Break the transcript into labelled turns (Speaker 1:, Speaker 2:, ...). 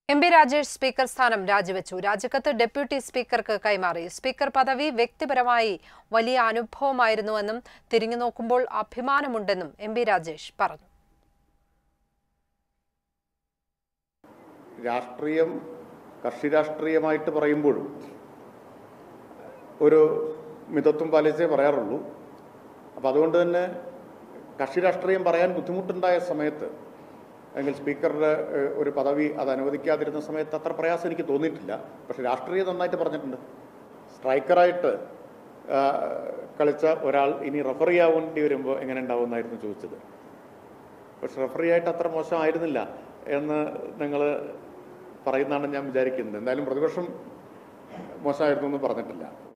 Speaker 1: M P Rajesh speaker സ്ഥാനം രാജിവെച്ചു രാജിക്കത്ത് ഡെപ്യൂട്ടി സ്പീക്കർക്ക് കൈമാറി സ്പീക്കർ പദവി വ്യക്തിപരമായി വലിയ അനുഭവമായിരുന്നുവെന്നും തിരിഞ്ഞു നോക്കുമ്പോൾ അഭിമാനമുണ്ടെന്നും എം പി രാജേഷ് പറഞ്ഞു
Speaker 2: രാഷ്ട്രീയം കക്ഷി രാഷ്ട്രീയമായിട്ട് പറയുമ്പോഴും ഒരു മിതത്വം പാലിച്ചേ പറയാറുള്ളൂ അപ്പോൾ അതുകൊണ്ട് തന്നെ കക്ഷി രാഷ്ട്രീയം പറയാൻ ബുദ്ധിമുട്ടുണ്ടായ സമയത്ത് അല്ലെങ്കിൽ സ്പീക്കറുടെ ഏഹ്, ഒരു പദവി അത് അനുവദിക്കാതിരുന്ന സമയത്ത് അത്ര പ്രയാസം എനിക്ക് തോന്നിയിട്ടില്ല പക്ഷെ രാഷ്ട്രീയം നന്നായിട്ട് പറഞ്ഞിട്ടുണ്ട് സ്ട്രൈക്കറായിട്ട് ആ, കളിച്ച ഒരാൾ ഇനി റഫറി ആവേണ്ടി വരുമ്പോൾ എങ്ങനെ ഉണ്ടാവുമെന്നായിരുന്നു ചോദിച്ചത് പക്ഷെ റഫറി ആയിട്ട് അത്ര മോശമായിരുന്നില്ല എന്ന് നിങ്ങൾ പറയുന്നതാണ് ഞാൻ വിചാരിക്കുന്നത് എന്തായാലും പ്രതിപക്ഷം മോശമായിരുന്നു എന്ന് പറഞ്ഞിട്ടില്ല